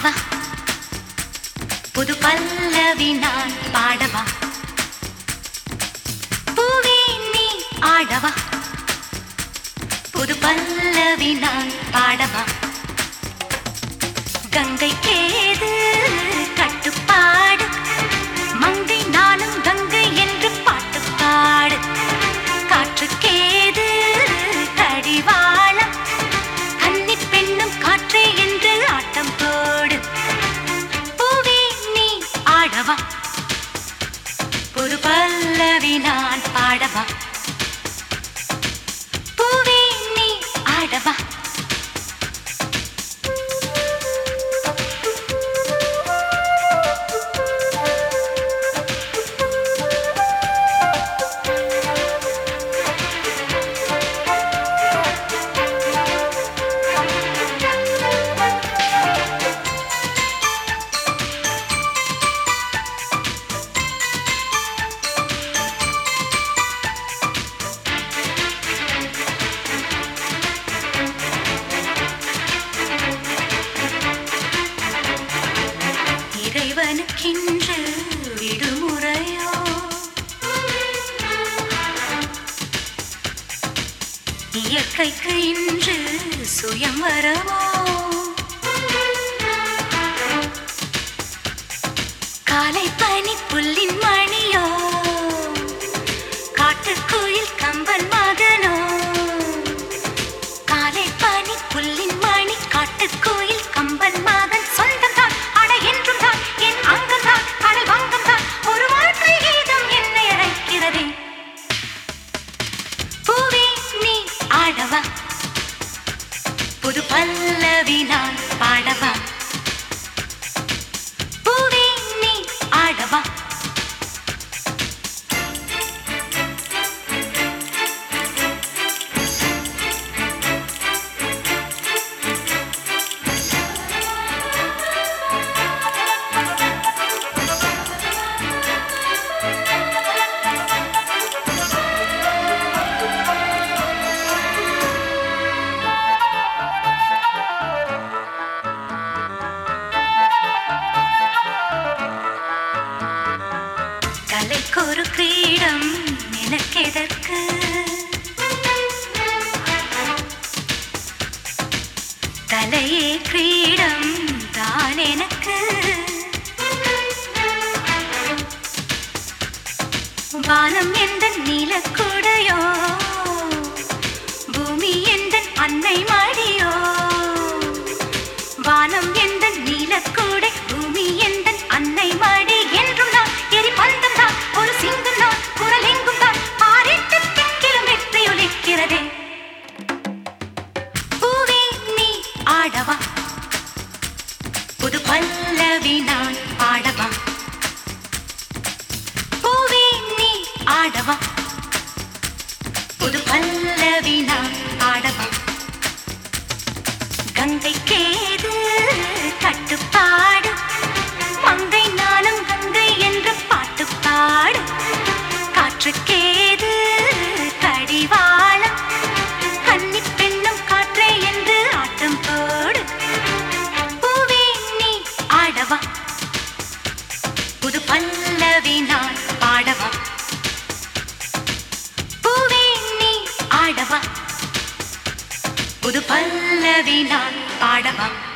ஆடவா புது பல்லவி நான் பாடவா பூவே நீ ஆடவா புது பல்லவி நான் பாடவா கங்கை கேது கட்டுப்பாடு மங்கை நானும் கங்கை என்று பாட்டு பாடு காற்றுக்கேது கடிவாளம் கன்னி பெண்ணும் காற்றே என்று ஆட்டம் போடு பூவே நீ ஆடவா ஒரு பல்லவி நான் பாடவா பூவே நீ ஆடவா இறைவனுக்கென்று விடுமுறையோ இயற்கைக்கு இன்று சுயம்வரமோ காலை பனி புல்லின் மணியோ காட்டுக்குயில் கம்பன் மகனோ காலை பனி புல்லின் மணி காட்டுக்குயில் கம்பன் மகன் சொந்தம் தான் அட என்றும் தான் என் அங்கம் தான் கடல் வங்கம் தான் ஒரு வாழ்க்கை கீதம் என்னை அழைக்கிறதே பூவே நீ ஆடவா புது பல்லவி நான் பாடவா பூவே நீ ஆடவா தலைக்கொரு கிரீடம் எனக்கெதற்கு தலையே கிரீடம் தான் எனக்கு வானம் எந்த நீலக்குடையோ பூமி எந்த அன்னை மடியோ வானம் எந்த நீலக்கூடை பூமி எந்த அன்னை மடி என்றும் நான் எரி பந்தம் தான் ஒரு சிங்கம் தான் குரல் எங்கும் தான் பாரிட்டு திக்கிலும் வெற்றி ஒலிக்கிறதே பூவே நீ ஆடவா புது பல்லவி நான் பாடவா பூவே நீ ஆடவா புது பல்லவி நான் பாடவா கங்கை கேது கட்டுப்பாடு மங்கை நானும் கங்கை என்று பாட்டு பாடு காற்றுக்கேது கடிவாளம் கன்னி பெண்ணும் காற்றே என்று ஆட்டம் போடு பூவே நீ ஆடவா புது பல்லவி நான் பாடவா பூவே நீ ஆடவா புது பல்லவி நான் பாடவா